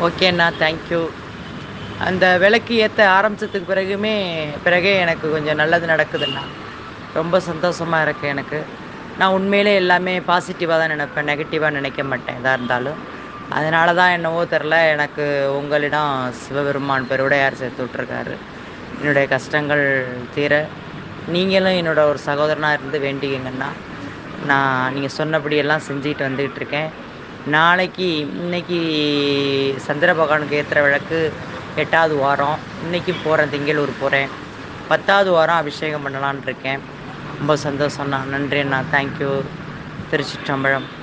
ஓகேண்ணா தேங்க்யூ அந்த விளக்கு ஏற்ற ஆரம்பித்ததுக்கு பிறகுமே பிறகே எனக்கு கொஞ்சம் நல்லது நடக்குதுண்ணா ரொம்ப சந்தோஷமாக இருக்குது எனக்கு நான் உண்மையிலே எல்லாமே பாசிட்டிவாக தான் நினைப்பேன் நெகட்டிவாக நினைக்க மாட்டேன் எதாக இருந்தாலும் அதனால தான் என்னவோ தெரில எனக்கு உங்களிடம் சிவபெருமான் பெருவுடையார் சேர்த்து விட்ருக்காரு என்னுடைய கஷ்டங்கள் தீர நீங்களும் என்னோட ஒரு சகோதரனாக இருந்து வேண்டிக்கங்கண்ணா நான் நீங்கள் சொன்னபடியெல்லாம் செஞ்சுக்கிட்டு வந்துக்கிட்டு இருக்கேன் நாளைக்கு இன்னைக்கு சந்திர பகவானுக்கு ஏற்றுற விளக்கு எட்டாவது வாரம் இன்னைக்கு போகிறேன் திங்களூர் போகிறேன் பத்தாவது வாரம் அபிஷேகம் பண்ணலான்னு இருக்கேன் ரொம்ப சந்தோஷம்ண்ணா நன்றி அண்ணா தேங்க்யூ திருச்சிற்றம்பலம்